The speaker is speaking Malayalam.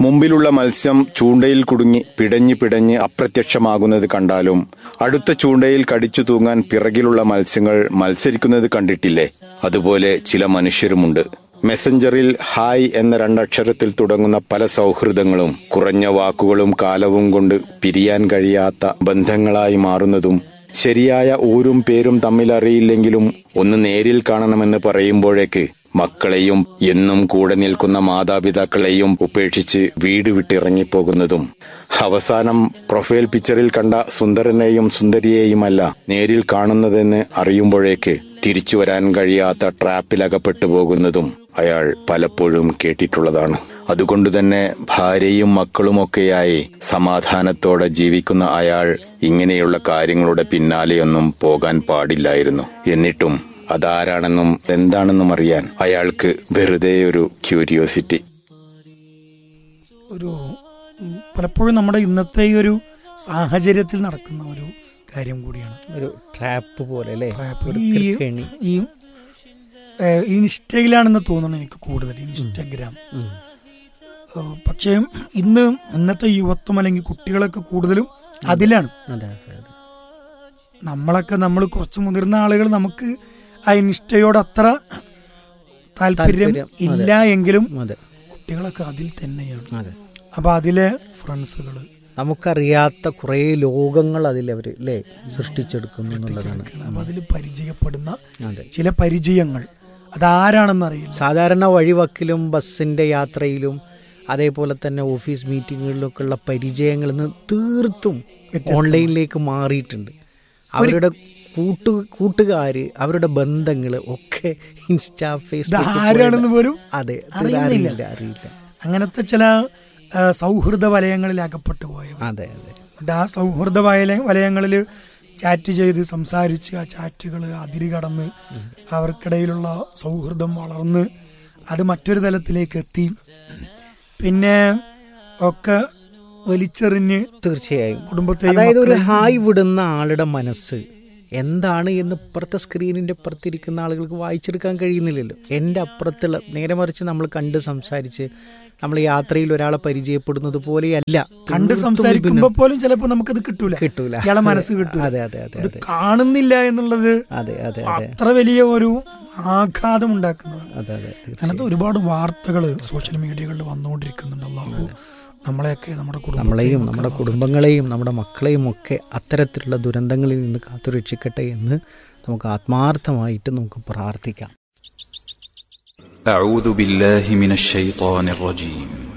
മുമ്പിലുള്ള മത്സ്യം ചൂണ്ടയിൽ കുടുങ്ങി പിടഞ്ഞ് പിടഞ്ഞ് അപ്രത്യക്ഷമാകുന്നത് കണ്ടാലും അടുത്ത ചൂണ്ടയിൽ കടിച്ചു തൂങ്ങാൻ പിറകിലുള്ള മത്സ്യങ്ങൾ മത്സരിക്കുന്നത് കണ്ടിട്ടില്ലേ അതുപോലെ ചില മനുഷ്യരുമുണ്ട് മെസ്സഞ്ചറിൽ ഹായ് എന്ന രണ്ടക്ഷരത്തിൽ തുടങ്ങുന്ന പല സൗഹൃദങ്ങളും കുറഞ്ഞ വാക്കുകളും കാലവും കൊണ്ട് പിരിയാൻ കഴിയാത്ത ബന്ധങ്ങളായി മാറുന്നതും ശരിയായ ഊരും പേരും തമ്മിൽ അറിയില്ലെങ്കിലും ഒന്ന് നേരിൽ കാണണമെന്ന് പറയുമ്പോഴേക്ക് മക്കളെയും എന്നും കൂടെ നിൽക്കുന്ന മാതാപിതാക്കളെയും ഉപേക്ഷിച്ച് വീട് വിട്ടിറങ്ങിപ്പോകുന്നതും അവസാനം പ്രൊഫൈൽ പിക്ചറിൽ കണ്ട സുന്ദരനെയും സുന്ദരിയെയുമല്ല നേരിൽ കാണുന്നതെന്ന് അറിയുമ്പോഴേക്ക് തിരിച്ചു വരാൻ കഴിയാത്ത ട്രാപ്പിലകപ്പെട്ടു പോകുന്നതും അയാൾ പലപ്പോഴും കേട്ടിട്ടുള്ളതാണ് അതുകൊണ്ടുതന്നെ ഭാര്യയും മക്കളുമൊക്കെയായി സമാധാനത്തോടെ ജീവിക്കുന്ന അയാൾ ഇങ്ങനെയുള്ള കാര്യങ്ങളുടെ പിന്നാലെയൊന്നും പോകാൻ പാടില്ലായിരുന്നു എന്നിട്ടും അതാരാണെന്നും എന്താണെന്നും അറിയാൻ അയാൾക്ക് വെറുതെ ഒരു ക്യൂരിയോസിറ്റി ഒരു ഉം, പലപ്പോഴും നമ്മുടെ ഇന്നത്തെ ഈ ഒരു സാഹചര്യത്തിൽ നടക്കുന്ന ഒരു കാര്യം കൂടിയാണ് ഒരു ട്രാപ്പ് പോലെ അല്ലേ ട്രാപ്പ്. ഒരു ഈ കെണി. ഈ ഏഹ്, ഇൻസ്റ്റയിലാണെന്ന് തോന്നുന്നു എനിക്ക് കൂടുതൽ ഇൻസ്റ്റഗ്രാം ഉം. ഏഹ്, പക്ഷേ ഇന്ന് ഇന്നത്തെ യുവത്വം അല്ലെങ്കിൽ കുട്ടികളൊക്കെ കൂടുതലും അതിലാണ് അതെ അതെ അതെ നമ്മളൊക്കെ നമ്മൾ കുറച്ച് മുതിർന്ന ആളുകൾ നമുക്ക് ആ ഇൻസ്റ്റയോട് അത്ര താല്പര്യം താല്പര്യം, അതെ. ഇല്ല എങ്കിലും അതെ കുട്ടികളൊക്കെ അതിൽ തന്നെയാണ് അതെ അപ്പൊ അതിലെ ഫ്രണ്ട്സുകള് നമുക്കറിയാത്ത കുറേ ലോകങ്ങൾ അതിൽ അവർ അല്ലേ സൃഷ്ടിച്ചെടുക്കുന്നു എന്നുള്ളതാണ് അപ്പൊ അതിൽ പരിചയപ്പെടുന്ന അതെ ചില പരിചയങ്ങൾ അതാരാണെന്ന് അറിയില്ല സാധാരണ വഴിവക്കിലും ബസ്സിന്റെ യാത്രയിലും അതേപോലെ തന്നെ ഓഫീസ് മീറ്റിങ്ങുകളിലൊക്കെ ഉള്ള പരിചയങ്ങളിൽ നിന്ന് തീർത്തും ഓൺലൈനിലേക്ക് മാറിയിട്ടുണ്ട് അവരുടെ കൂട്ടു കൂട്ടുകാര് അവരുടെ ബന്ധങ്ങൾ ഒക്കെ ഇൻസ്റ്റാ ഫേസ്ബുക്ക് ആരാണെന്ന് പോലും അതെ ഇത് അറിയുന്നില്ല. അറിയില്ല അറിയില്ല അങ്ങനത്തെ ചില ആ, സൗഹൃദ വലയങ്ങളിൽ അകപ്പെട്ടു പോയവർ അതെ അതെ എന്നിട്ട് ആ സൗഹൃദ വലയ വലയങ്ങളിൽ ചാറ്റ് ചെയ്ത് സംസാരിച്ച് ആ ചാറ്റുകൾ അതിര് കടന്ന് അവർക്കിടയിലുള്ള സൗഹൃദം വളർന്ന് അത് മറ്റൊരു തലത്തിലേക്ക് എത്തി പിന്നെ ഒക്കെ വലിച്ചെറിഞ്ഞ് തീർച്ചയായും കുടുംബത്തെയും അതായത് ഒരു മക്കളെയും ഹായ് വിടുന്ന ആളുടെ മനസ്സ് എന്താണ് എന്ന് ഇപ്പുറത്തെ സ്ക്രീനിന്റെ അപ്പുറത്തിരിക്കുന്ന ആളുകൾക്ക് വായിച്ചെടുക്കാൻ കഴിയുന്നില്ലല്ലോ എൻ്റെ അപ്പുറത്തുള്ള നേരെ മറിച്ച് നമ്മൾ കണ്ട് സംസാരിച്ച് നമ്മൾ യാത്രയിൽ ഒരാളെ പരിചയപ്പെടുന്നത് പോലെയല്ല കണ്ട് തീർത്തും സംസാരിക്കുമ്പോ വിഭിന്നം. പോലും ചിലപ്പോ നമുക്കത് കിട്ടൂല കിട്ടൂല ഇയാളെ മനസ്സ് കിട്ടൂല അതെ അതെ അതെ അത് അതെ കാണുന്നില്ല എന്നുള്ളത് അതെ അതെ അതെ അത്ര വലിയ ഒരു ആഘാതം ഉണ്ടാക്കുന്നതാണ് അതെ അതെ തീർച്ചയായും. അങ്ങനത്തെ ഒരുപാട് വാർത്തകൾ സോഷ്യൽ മീഡിയകളിൽ വന്നുകൊണ്ടിരിക്കുന്നുണ്ട് അള്ളാഹു നമ്മളെയൊക്കെ നമ്മുടെ നമ്മളെയും കുടുംബത്തെയും നമ്മുടെ ഒക്കെ കുടുംബങ്ങളെയും നമ്മുടെ മക്കളെയും ഒക്കെ അത്തരത്തിലുള്ള ദുരന്തങ്ങളിൽ നിന്ന് കാത്തുരക്ഷിക്കട്ടെ എന്ന് നമുക്ക് ആത്മാർത്ഥമായിട്ട് നമുക്ക് പ്രാർത്ഥിക്കാം أعوذ بالله من الشيطان الرجيم